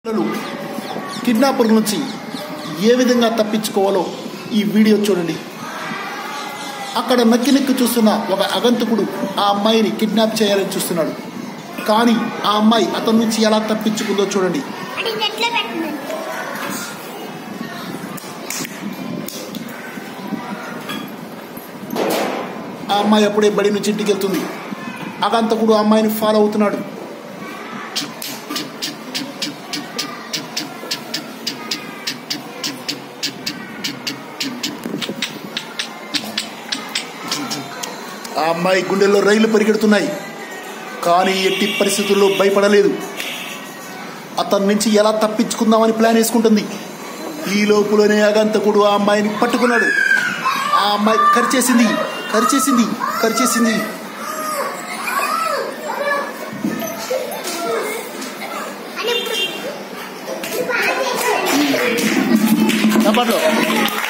పిల్లలు కిడ్నాపర్ నుంచి ఏ విధంగా తప్పించుకోవాలో ఈ వీడియో చూడండి అక్కడ నక్కి నక్కి చూస్తున్న ఒక అగంతకుడు ఆ అమ్మాయిని కిడ్నాప్ చేయాలని చూస్తున్నాడు కానీ ఆ అమ్మాయి అతని నుంచి ఎలా తప్పించుకుందో చూడండి అది నెట్లో పెట్టండి ఆ అమ్మాయి అప్పుడే బడి నుంచి ఇంటికి వెళ్తుంది అగంతకుడు ఆ అమ్మాయిని ఫాలో అవుతున్నాడు ఆ అమ్మాయి గుండెల్లో రైళ్లు పరిగెడుతున్నాయి కానీ ఎట్టి పరిస్థితుల్లో భయపడలేదు అతని నుంచి ఎలా తప్పించుకుందామని ప్లాన్ వేసుకుంటుంది ఈ లోపులోనే అగంతకుడు ఆ అమ్మాయిని పట్టుకున్నాడు ఆ అమ్మాయి కరిచేసింది కరిచేసింది కరిచేసింది అని ఇప్పుడు చప్పట్లో